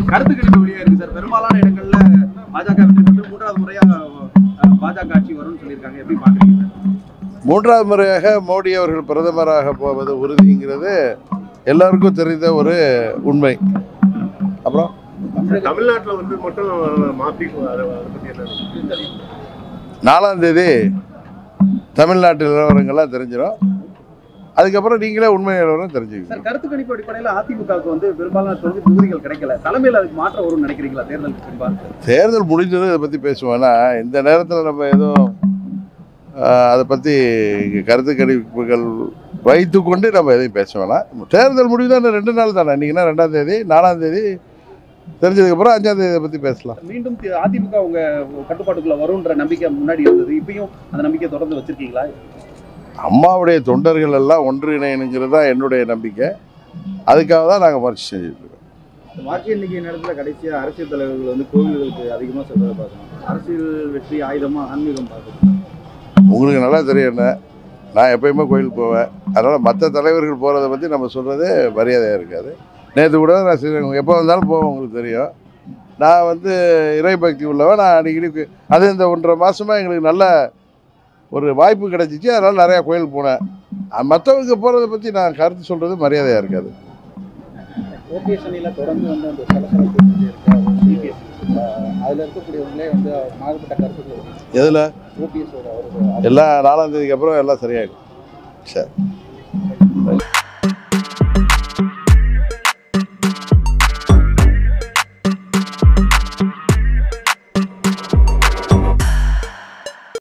கருத்து கணிப்பு வெளியா இருக்கு சார் பெரும்பாலான இடங்கள்ல பாஜக வெற்றி பெற்று மூன்றாவது முறையா அஹ், பாஜக ஆட்சி வரும்னு சொல்லியிருக்காங்க எப்படி பாக்குறீங்க சார் மூன்றாவது முறையாக மோடி அவர்கள் பிரதமராக போவது உறுதிங்கிறது எல்லாருக்கும் தெரிந்த ஒரு உண்மை அப்புறம் தமிழ்நாட்டுல வந்து மட்டும் மாத்தி அதை அதை பத்தி என்ன நாலாம் தேதி தமிழ்நாட்டு நிலவரங்கள்லாம் தெரிஞ்சிடும் அதுக்கப்புறம் நீங்களே உண்மை நிலவரம் தெரிஞ்சுக்கணும் சார் கருத்து கணிப்பு அடிப்படையில் அதிமுகவுக்கு வந்து பெரும்பாலான தொகுதி தொகுதிகள் கிடைக்கல தலைமையில் அதுக்கு மாற்றம் வரும்னு நினைக்கிறீங்களா தேர்தலுக்கு பின்பாக தேர்தல் முடிஞ்சதும் இதை பற்றி பேசுவோம்னா இந்த நேரத்தில் நம்ம எதுவும் ஆஹ், அதை பற்றி கருத்து கணிப்புகள் வைத்துக்கொண்டு நம்ம எதையும் பேச வேணாம் தேர்தல் முடிவு தான் இன்னும் ரெண்டு நாள் தானே இன்றைக்கினா ரெண்டாம் தேதி நாலாம் தேதி தெரிஞ்சதுக்கப்புறம் அஞ்சாம் தேதி இதை பற்றி பேசலாம் மீண்டும் தி- அதிமுக உங்க கட்டுப்பாட்டுக்குள்ள வரும்ன்ற நம்பிக்கை முன்னாடி இருந்தது இப்பயும் அந்த நம்பிக்கை தொடர்ந்து வச்சிருக்கீங்களா அம்மாவுடைய தொண்டர்கள் எல்லாம் ஒன்றிணைனுங்கிறது தான் என்னுடைய நம்பிக்கை அதுக்காக தான் நாங்கள் முயற்சி செஞ்சுட்டு இருக்கோம் வாக்கு எண்ணிக்கை நேரத்தில் கடைசியாக அரசியல் தலைவர்கள் வந்து கோவில்களுக்கு அதிகமாக செல்வதை பார்க்கணும் அரசியல் வெற்றி ஆயுதமாக ஆன்மீகம் பார்க்கணும் உங்களுக்கு நல்லா தெரியும் என்ன நான் எப்பயுமே கோயிலுக்கு போவேன் அதனால் மற்ற தலைவர்கள் போகிறத பற்றி நம்ம சொல்கிறது மரியாதையாக இருக்காது நேற்று கூட நான் ஸ்ரீரங்கம் எப்போ வந்தாலும் போவேன் உங்களுக்கு தெரியும் நான் வந்து இறைபக்தி உள்ளவன் நான் அடிக்கடி கோ- அது இந்த ஒன்றரை மாதமாக எங்களுக்கு நல்ல ஒரு வாய்ப்பு கிடைச்சிச்சு அதனால் நிறையா கோயிலுக்கு போனேன் அஹ் மற்றவங்க போகிறத பற்றி நான் கருத்து சொல்கிறது மரியாதையாக இருக்காது ஓபிஎஸ் அணியில் தொடர்ந்து வந்து அந்த சலசலப்பு சிபிஎஸ் அதில் இருக்கக்கூடியவங்களே வந்து மாறுபட்ட கருத்துக்கள் எதில் ஓபிஎஸ் அவர்கள் எல்லாம் நாலாம் தேதிக்கு அப்புறம் எல்லாம் சரியாயிடும் சரி